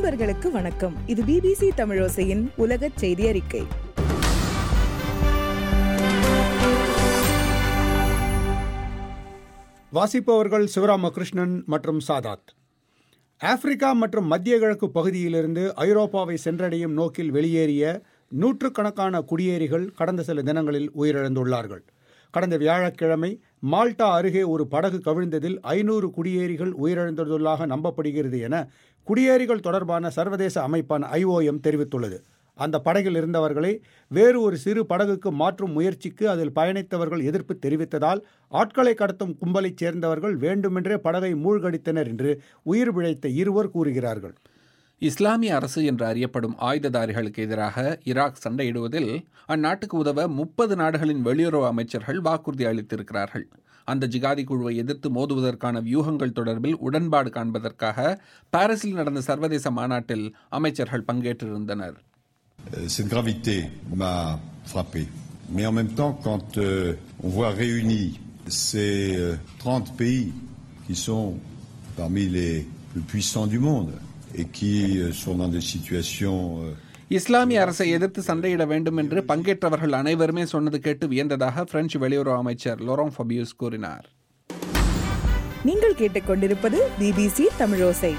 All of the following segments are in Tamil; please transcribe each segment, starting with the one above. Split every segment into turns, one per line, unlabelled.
அன்பர்களுக்கு வணக்கம் இது பிபிசி தமிழோசையின் உலகச் செய்தி அறிக்கை
வாசிப்பவர்கள் சிவராமகிருஷ்ணன் மற்றும் சாதாத் ஆப்பிரிக்கா மற்றும் மத்திய கிழக்கு பகுதியிலிருந்து ஐரோப்பாவை சென்றடையும் நோக்கில் வெளியேறிய நூற்றுக்கணக்கான குடியேறிகள் கடந்த சில தினங்களில் உயிரிழந்துள்ளார்கள் கடந்த வியாழக்கிழமை மால்டா அருகே ஒரு படகு கவிழ்ந்ததில் ஐநூறு குடியேறிகள் உயிரிழந்துள்ளதாக நம்பப்படுகிறது என குடியேறிகள் தொடர்பான சர்வதேச அமைப்பான ஐஓஎம் தெரிவித்துள்ளது அந்த படகில் இருந்தவர்களை வேறு ஒரு சிறு படகுக்கு மாற்றும் முயற்சிக்கு அதில் பயணித்தவர்கள் எதிர்ப்பு தெரிவித்ததால் ஆட்களை கடத்தும் கும்பலைச் சேர்ந்தவர்கள் வேண்டுமென்றே படகை மூழ்கடித்தனர் என்று உயிர் பிழைத்த இருவர் கூறுகிறார்கள்
இஸ்லாமிய அரசு என்று அறியப்படும் ஆயுததாரிகளுக்கு எதிராக ஈராக் சண்டையிடுவதில் அந்நாட்டுக்கு உதவ முப்பது நாடுகளின் வெளியுறவு அமைச்சர்கள் வாக்குறுதி அளித்திருக்கிறார்கள் அந்த ஜிகாதி குழுவை எதிர்த்து மோதுவதற்கான வியூகங்கள் தொடர்பில் உடன்பாடு காண்பதற்காக பாரிஸில் நடந்த சர்வதேச மாநாட்டில் அமைச்சர்கள் பங்கேற்றிருந்தனர்
Euh, Cette gravité m'a frappé. Mais en même temps, quand euh, on voit réunis ces euh, 30 pays qui sont parmi les plus puissants du monde et qui euh, sont dans des situations euh,
இஸ்லாமிய அரசை எதிர்த்து சண்டையிட வேண்டும் என்று பங்கேற்றவர்கள் அனைவருமே சொன்னது கேட்டு வியந்ததாக பிரெஞ்சு வெளியுறவு அமைச்சர் லொரோங் ஃபபியூஸ் கூறினார்
நீங்கள் கேட்டுக்கொண்டிருப்பது பிபிசி தமிழோசை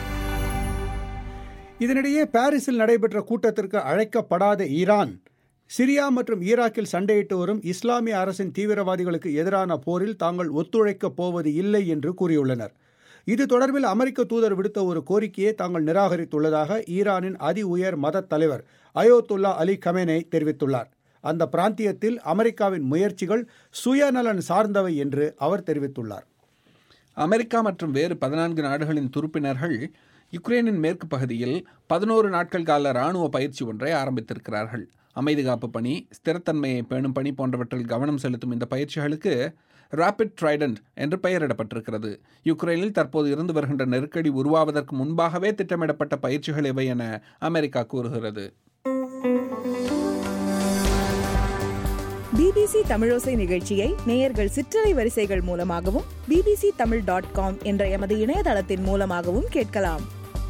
இதனிடையே பாரிஸில் நடைபெற்ற கூட்டத்திற்கு அழைக்கப்படாத ஈரான் சிரியா மற்றும் ஈராக்கில் சண்டையிட்டு வரும் இஸ்லாமிய அரசின் தீவிரவாதிகளுக்கு எதிரான போரில் தாங்கள் ஒத்துழைக்கப் போவது இல்லை என்று கூறியுள்ளனர் இது தொடர்பில் அமெரிக்க தூதர் விடுத்த ஒரு கோரிக்கையை தாங்கள் நிராகரித்துள்ளதாக ஈரானின் அதி உயர் மத தலைவர் அயோத்துல்லா அலி கமேனே தெரிவித்துள்ளார் அந்த பிராந்தியத்தில் அமெரிக்காவின் முயற்சிகள் சுயநலன் சார்ந்தவை என்று அவர் தெரிவித்துள்ளார்
அமெரிக்கா மற்றும் வேறு பதினான்கு நாடுகளின் துருப்பினர்கள் யுக்ரைனின் மேற்கு பகுதியில் பதினோரு நாட்கள் கால ராணுவ பயிற்சி ஒன்றை ஆரம்பித்திருக்கிறார்கள் அமைதி காப்பு பணி ஸ்திரத்தன்மையை பேணும் பணி போன்றவற்றில் கவனம் செலுத்தும் இந்த பயிற்சிகளுக்கு ராபிட் ட்ரைடன்ட் என்று பெயரிடப்பட்டிருக்கிறது யுக்ரைனில் தற்போது இருந்து வருகின்ற நெருக்கடி உருவாவதற்கு முன்பாகவே திட்டமிடப்பட்ட பயிற்சிகள் இவை என அமெரிக்கா கூறுகிறது
பிபிசி தமிழோசை நிகழ்ச்சியை நேயர்கள் சிற்றலை வரிசைகள் மூலமாகவும் பிபிசி தமிழ் டாட் காம் என்ற எமது இணையதளத்தின் மூலமாகவும் கேட்கலாம்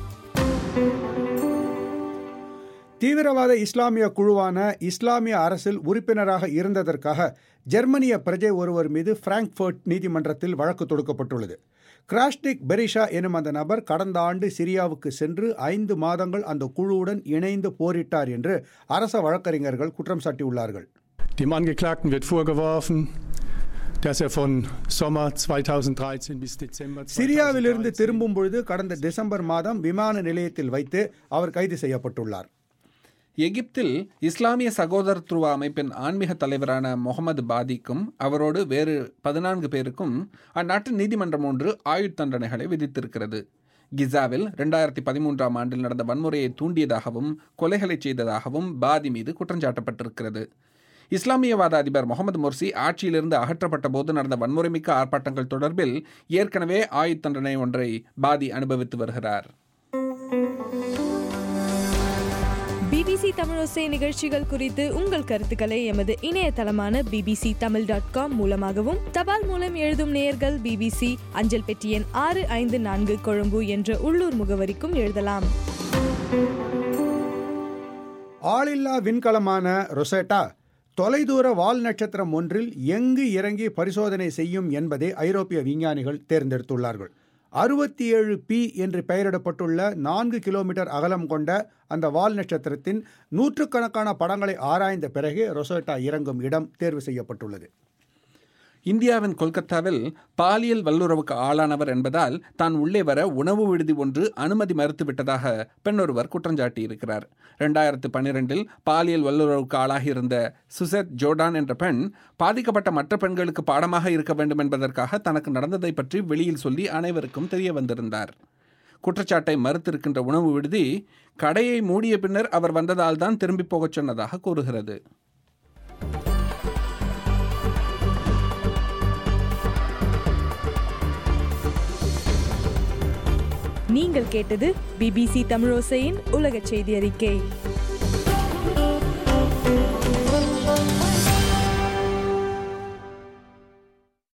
தீவிரவாத இஸ்லாமிய குழுவான இஸ்லாமிய அரசில் உறுப்பினராக இருந்ததற்காக ஜெர்மனிய பிரஜை ஒருவர் மீது பிராங்க்ஃபர்ட் நீதிமன்றத்தில் வழக்கு தொடுக்கப்பட்டுள்ளது கிராஷ்டிக் பெரிஷா எனும் அந்த நபர் கடந்த ஆண்டு சிரியாவுக்கு சென்று ஐந்து மாதங்கள் அந்த குழுவுடன் இணைந்து போரிட்டார் என்று அரச வழக்கறிஞர்கள் குற்றம் சாட்டியுள்ளார்கள்
Dem Angeklagten wird vorgeworfen, dass er von Sommer 2013 bis Dezember
சிரியாவிலிருந்து
2013
திரும்பும் பொழுது கடந்த டிசம்பர் மாதம் விமான நிலையத்தில் வைத்து அவர் கைது செய்யப்பட்டுள்ளார்
எகிப்தில் இஸ்லாமிய சகோதரத்துவ அமைப்பின் ஆன்மீக தலைவரான முகமது பாதிக்கும் அவரோடு வேறு பதினான்கு பேருக்கும் அந்நாட்டு நீதிமன்றம் ஒன்று ஆயுட் தண்டனைகளை விதித்திருக்கிறது கிசாவில் ரெண்டாயிரத்தி பதிமூன்றாம் ஆண்டில் நடந்த வன்முறையை தூண்டியதாகவும் கொலைகளை செய்ததாகவும் பாதி மீது குற்றஞ்சாட்டப்பட்டிருக்கிறது இஸ்லாமியவாத அதிபர் முகமது முர்சி ஆட்சியிலிருந்து அகற்றப்பட்ட போது நடந்த வன்முறைமிக்க ஆர்ப்பாட்டங்கள் தொடர்பில் ஏற்கனவே ஆயுட் தண்டனை ஒன்றை பாதி அனுபவித்து வருகிறார்
பிபிசி தமிழோசை நிகழ்ச்சிகள் குறித்து உங்கள் கருத்துக்களை எமது இணையதளமான பிபிசி தமிழ் டாட் காம் மூலமாகவும் தபால் மூலம் எழுதும் நேயர்கள் பிபிசி அஞ்சல் பெட்டி எண் ஆறு ஐந்து நான்கு கொழும்பு என்ற உள்ளூர் முகவரிக்கும் எழுதலாம்
ஆளில்லா விண்கலமான ரொசேட்டா தொலைதூர வால் நட்சத்திரம் ஒன்றில் எங்கு இறங்கி பரிசோதனை செய்யும் என்பதை ஐரோப்பிய விஞ்ஞானிகள் தேர்ந்தெடுத்துள்ளார்கள் அறுபத்தி ஏழு பி என்று பெயரிடப்பட்டுள்ள நான்கு கிலோமீட்டர் அகலம் கொண்ட அந்த வால் நட்சத்திரத்தின் நூற்றுக்கணக்கான படங்களை ஆராய்ந்த பிறகு ரொசேட்டா இறங்கும் இடம் தேர்வு செய்யப்பட்டுள்ளது
இந்தியாவின் கொல்கத்தாவில் பாலியல் வல்லுறவுக்கு ஆளானவர் என்பதால் தான் உள்ளே வர உணவு விடுதி ஒன்று அனுமதி மறுத்துவிட்டதாக பெண்ணொருவர் குற்றஞ்சாட்டியிருக்கிறார் ரெண்டாயிரத்து பன்னிரெண்டில் பாலியல் வல்லுறவுக்கு ஆளாகியிருந்த சுசெத் ஜோர்டான் என்ற பெண் பாதிக்கப்பட்ட மற்ற பெண்களுக்கு பாடமாக இருக்க வேண்டும் என்பதற்காக தனக்கு நடந்ததை பற்றி வெளியில் சொல்லி அனைவருக்கும் தெரிய வந்திருந்தார் குற்றச்சாட்டை மறுத்திருக்கின்ற உணவு விடுதி கடையை மூடிய பின்னர் அவர் வந்ததால் தான் திரும்பி போகச் சொன்னதாக கூறுகிறது
நீங்கள் கேட்டது பிபிசி தமிழோசையின் உலகச் செய்தி அறிக்கை